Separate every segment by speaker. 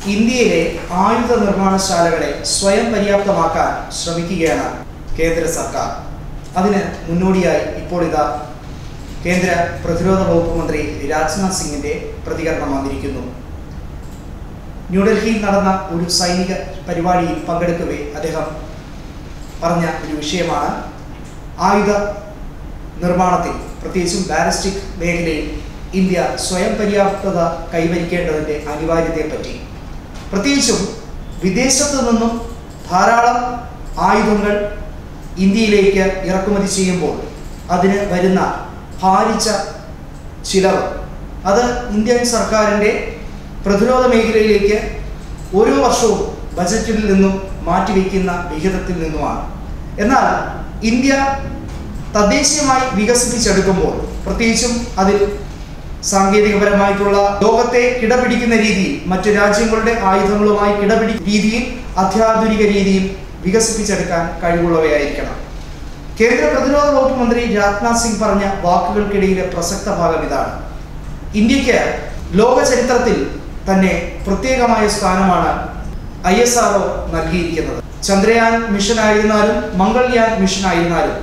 Speaker 1: ഇന്ത്യയിലെ ആയുധ നിർമ്മാണശാലകളെ സ്വയം പര്യാപ്തമാക്കാൻ ശ്രമിക്കുകയാണ് കേന്ദ്ര സർക്കാർ അതിന് മുന്നോടിയായി ഇപ്പോൾ ഇതാ കേന്ദ്ര പ്രതിരോധ വകുപ്പ് മന്ത്രി രാജ്നാഥ് സിംഗിന്റെ പ്രതികരണം വന്നിരിക്കുന്നു ന്യൂഡൽഹിയിൽ നടന്ന ഒരു സൈനിക പരിപാടിയിൽ പങ്കെടുക്കവേ അദ്ദേഹം പറഞ്ഞ ഒരു വിഷയമാണ് ആയുധ നിർമ്മാണത്തിൽ പ്രത്യേകിച്ചും ബാലിസ്റ്റിക് മേഖലയിൽ ഇന്ത്യ സ്വയം പര്യാപ്തത കൈവരിക്കേണ്ടതിൻ്റെ അനിവാര്യതയെപ്പറ്റി പ്രത്യേകിച്ചും വിദേശത്തു നിന്നും ധാരാളം ആയുധങ്ങൾ ഇന്ത്യയിലേക്ക് ഇറക്കുമതി ചെയ്യുമ്പോൾ അതിന് വരുന്ന ഭാരിച്ച ചിലവ് അത് ഇന്ത്യൻ സർക്കാരിൻ്റെ പ്രതിരോധ മേഖലയിലേക്ക് ഓരോ വർഷവും ബജറ്റിൽ നിന്നും മാറ്റിവെക്കുന്ന വിഹിതത്തിൽ നിന്നുമാണ് എന്നാൽ ഇന്ത്യ തദ്ദേശീയമായി വികസിപ്പിച്ചെടുക്കുമ്പോൾ പ്രത്യേകിച്ചും അതിൽ സാങ്കേതികപരമായിട്ടുള്ള ലോകത്തെ കിടപിടിക്കുന്ന രീതിയിൽ മറ്റു രാജ്യങ്ങളുടെ ആയുധങ്ങളുമായി കിടപിടി രീതിയിൽ അത്യാധുനിക രീതിയിൽ വികസിപ്പിച്ചെടുക്കാൻ കഴിവുള്ളവയായിരിക്കണം കേന്ദ്ര പ്രതിരോധ വകുപ്പ് മന്ത്രി രാജ്നാഥ് സിംഗ് പറഞ്ഞ വാക്കുകൾക്കിടയിലെ പ്രസക്ത ഭാഗം ഇതാണ് ഇന്ത്യക്ക് ലോക ചരിത്രത്തിൽ തന്നെ പ്രത്യേകമായ സ്ഥാനമാണ് ഐ എസ് ആർ നൽകിയിരിക്കുന്നത് ചന്ദ്രയാൻ മിഷൻ ആയിരുന്നാലും മംഗൾയാൻ മിഷൻ ആയിരുന്നാലും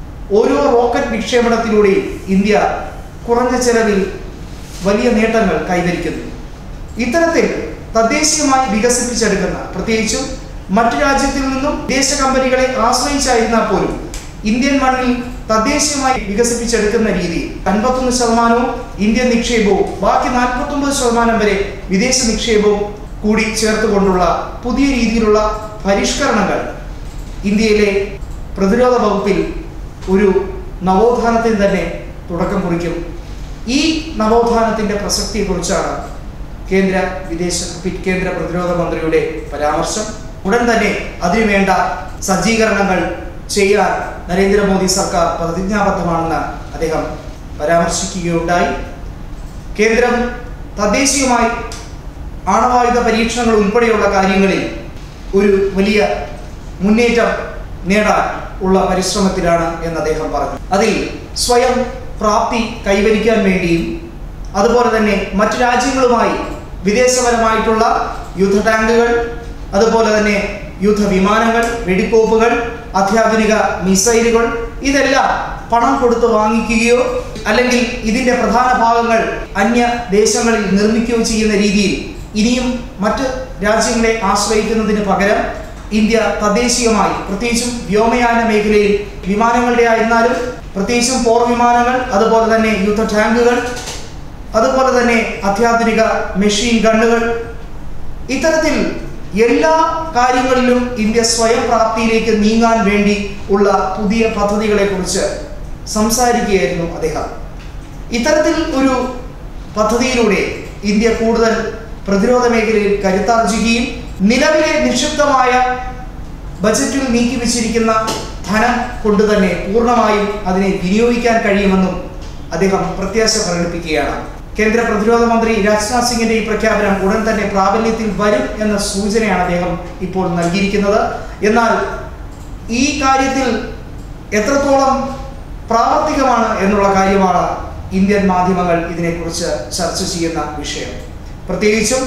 Speaker 1: ഓരോ റോക്കറ്റ് വിക്ഷേപണത്തിലൂടെയും ഇന്ത്യ കുറഞ്ഞ ചെലവിൽ വലിയ നേട്ടങ്ങൾ കൈവരിക്കുന്നു ഇത്തരത്തിൽ തദ്ദേശീയമായി വികസിപ്പിച്ചെടുക്കുന്ന പ്രത്യേകിച്ചും മറ്റു രാജ്യത്തിൽ നിന്നും വിദേശ കമ്പനികളെ ആശ്രയിച്ചായിരുന്നാൽ പോലും ഇന്ത്യൻ മണ്ണിൽ തദ്ദേശീയമായി വികസിപ്പിച്ചെടുക്കുന്ന രീതി അൻപത്തൊന്ന് ശതമാനവും ഇന്ത്യൻ നിക്ഷേപവും ബാക്കി നാൽപ്പത്തൊമ്പത് ശതമാനം വരെ വിദേശ നിക്ഷേപവും കൂടി ചേർത്തുകൊണ്ടുള്ള പുതിയ രീതിയിലുള്ള പരിഷ്കരണങ്ങൾ ഇന്ത്യയിലെ പ്രതിരോധ വകുപ്പിൽ ഒരു നവോത്ഥാനത്തിന് തന്നെ തുടക്കം കുറിക്കും ഈ നവോത്ഥാനത്തിൻ്റെ പ്രസക്തിയെക്കുറിച്ചാണ് കേന്ദ്ര വിദേശ കേന്ദ്ര പ്രതിരോധ മന്ത്രിയുടെ പരാമർശം ഉടൻ തന്നെ അതിനുവേണ്ട സജ്ജീകരണങ്ങൾ ചെയ്യാൻ നരേന്ദ്രമോദി സർക്കാർ പ്രതിജ്ഞാബദ്ധമാണെന്ന് അദ്ദേഹം പരാമർശിക്കുകയുണ്ടായി കേന്ദ്രം തദ്ദേശീയമായി ആണവായുധ പരീക്ഷണങ്ങൾ ഉൾപ്പെടെയുള്ള കാര്യങ്ങളിൽ ഒരു വലിയ മുന്നേറ്റം നേടാൻ ഉള്ള പരിശ്രമത്തിലാണ് എന്ന് അദ്ദേഹം പറഞ്ഞു അതിൽ സ്വയം പ്രാപ്തി കൈവരിക്കാൻ വേണ്ടിയും അതുപോലെ തന്നെ മറ്റു രാജ്യങ്ങളുമായി വിദേശപരമായിട്ടുള്ള യുദ്ധ ടാങ്കുകൾ അതുപോലെ തന്നെ യുദ്ധവിമാനങ്ങൾ വെടിക്കോപ്പുകൾ അത്യാധുനിക മിസൈലുകൾ ഇതെല്ലാം പണം കൊടുത്ത് വാങ്ങിക്കുകയോ അല്ലെങ്കിൽ ഇതിൻ്റെ പ്രധാന ഭാഗങ്ങൾ അന്യ ദേശങ്ങളിൽ നിർമ്മിക്കുകയോ ചെയ്യുന്ന രീതിയിൽ ഇനിയും മറ്റ് രാജ്യങ്ങളെ ആശ്രയിക്കുന്നതിന് പകരം ഇന്ത്യ തദ്ദേശീയമായി പ്രത്യേകിച്ചും വ്യോമയാന മേഖലയിൽ വിമാനങ്ങളുടെ ആയിരുന്നാലും പ്രത്യേകിച്ചും പോർ വിമാനങ്ങൾ അതുപോലെ തന്നെ യുദ്ധ ടാങ്കുകൾ അതുപോലെ തന്നെ അത്യാധുനിക മെഷീൻ ഗണ്ണുകൾ ഇത്തരത്തിൽ എല്ലാ കാര്യങ്ങളിലും ഇന്ത്യ സ്വയം പ്രാപ്തിയിലേക്ക് നീങ്ങാൻ വേണ്ടി ഉള്ള പുതിയ പദ്ധതികളെ കുറിച്ച് സംസാരിക്കുകയായിരുന്നു അദ്ദേഹം ഇത്തരത്തിൽ ഒരു പദ്ധതിയിലൂടെ ഇന്ത്യ കൂടുതൽ പ്രതിരോധ മേഖലയിൽ കരുത്താർജിക്കുകയും നിലവിലെ നിക്ഷിപ്തമായ ബജറ്റിൽ നീക്കിവെച്ചിരിക്കുന്ന ധനം കൊണ്ട് തന്നെ പൂർണ്ണമായും അതിനെ വിനിയോഗിക്കാൻ കഴിയുമെന്നും അദ്ദേഹം പ്രത്യാശ പ്രകടിപ്പിക്കുകയാണ് കേന്ദ്ര പ്രതിരോധ മന്ത്രി രാജ്നാഥ് സിംഗിന്റെ ഈ പ്രഖ്യാപനം ഉടൻ തന്നെ പ്രാബല്യത്തിൽ വരും എന്ന സൂചനയാണ് അദ്ദേഹം ഇപ്പോൾ നൽകിയിരിക്കുന്നത് എന്നാൽ ഈ കാര്യത്തിൽ എത്രത്തോളം പ്രാവർത്തികമാണ് എന്നുള്ള കാര്യമാണ് ഇന്ത്യൻ മാധ്യമങ്ങൾ ഇതിനെക്കുറിച്ച് ചർച്ച ചെയ്യുന്ന വിഷയം പ്രത്യേകിച്ചും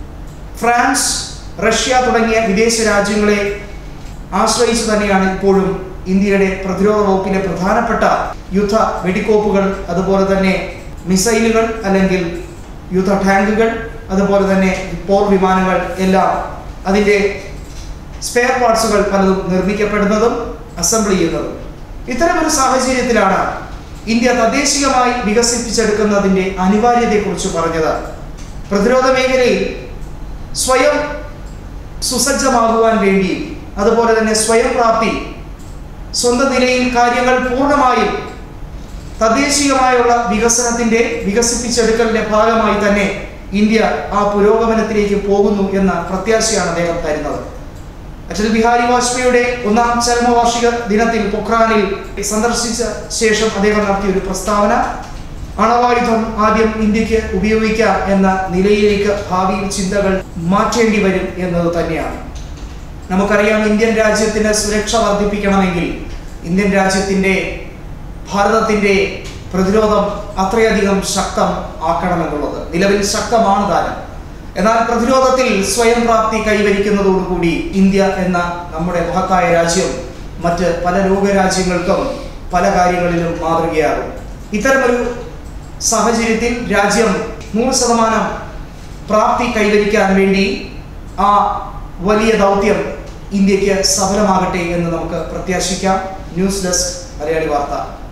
Speaker 1: ഫ്രാൻസ് റഷ്യ തുടങ്ങിയ വിദേശ രാജ്യങ്ങളെ ആശ്രയിച്ചു തന്നെയാണ് ഇപ്പോഴും ഇന്ത്യയുടെ പ്രതിരോധ വകുപ്പിലെ പ്രധാനപ്പെട്ട യുദ്ധ വെടിക്കോപ്പുകൾ അതുപോലെ തന്നെ മിസൈലുകൾ അല്ലെങ്കിൽ യുദ്ധ ടാങ്കുകൾ അതുപോലെ തന്നെ പോർ വിമാനങ്ങൾ എല്ലാം അതിൻ്റെ സ്പെയർ പാർട്സുകൾ പലതും നിർമ്മിക്കപ്പെടുന്നതും അസംബിൾ ചെയ്യുന്നതും ഇത്തരമൊരു സാഹചര്യത്തിലാണ് ഇന്ത്യ തദ്ദേശികമായി വികസിപ്പിച്ചെടുക്കുന്നതിൻ്റെ അനിവാര്യതയെക്കുറിച്ച് പറഞ്ഞത് പ്രതിരോധ മേഖലയിൽ സ്വയം സുസജ്ജമാകുവാൻ വേണ്ടി അതുപോലെ തന്നെ സ്വയം പ്രാപ്തി സ്വന്തം നിലയിൽ കാര്യങ്ങൾ പൂർണ്ണമായും തദ്ദേശീയമായുള്ള വികസനത്തിൻ്റെ വികസിപ്പിച്ചെടുക്കലിൻ്റെ ഭാഗമായി തന്നെ ഇന്ത്യ ആ പുരോഗമനത്തിലേക്ക് പോകുന്നു എന്ന പ്രത്യാശയാണ് അദ്ദേഹം തരുന്നത് അടൽ ബിഹാരി വാജ്പേയിയുടെ ഒന്നാം ചരമവാർഷിക ദിനത്തിൽ പൊഖ്രാനിൽ സന്ദർശിച്ച ശേഷം അദ്ദേഹം നടത്തിയ ഒരു പ്രസ്താവന അണവായുധം ആദ്യം ഇന്ത്യക്ക് ഉപയോഗിക്കാം എന്ന നിലയിലേക്ക് ഭാവിയിൽ ചിന്തകൾ മാറ്റേണ്ടി വരും എന്നത് തന്നെയാണ് നമുക്കറിയാം ഇന്ത്യൻ രാജ്യത്തിന് സുരക്ഷ വർദ്ധിപ്പിക്കണമെങ്കിൽ ഇന്ത്യൻ രാജ്യത്തിൻ്റെ ഭാരതത്തിൻ്റെ പ്രതിരോധം അത്രയധികം ശക്തം ആക്കണമെന്നുള്ളത് നിലവിൽ ശക്തമാണ് താനും എന്നാൽ പ്രതിരോധത്തിൽ സ്വയം പ്രാപ്തി കൈവരിക്കുന്നതോടുകൂടി ഇന്ത്യ എന്ന നമ്മുടെ മഹത്തായ രാജ്യം മറ്റ് പല ലോകരാജ്യങ്ങൾക്കും പല കാര്യങ്ങളിലും മാതൃകയാകും ഇത്തരമൊരു സാഹചര്യത്തിൽ രാജ്യം നൂറ് ശതമാനം പ്രാപ്തി കൈവരിക്കാൻ വേണ്ടി ആ വലിയ ദൗത്യം ഇന്ത്യക്ക് സഫലമാകട്ടെ എന്ന് നമുക്ക് പ്രത്യാശിക്കാം ന്യൂസ് ഡെസ്ക് മലയാളി വാർത്ത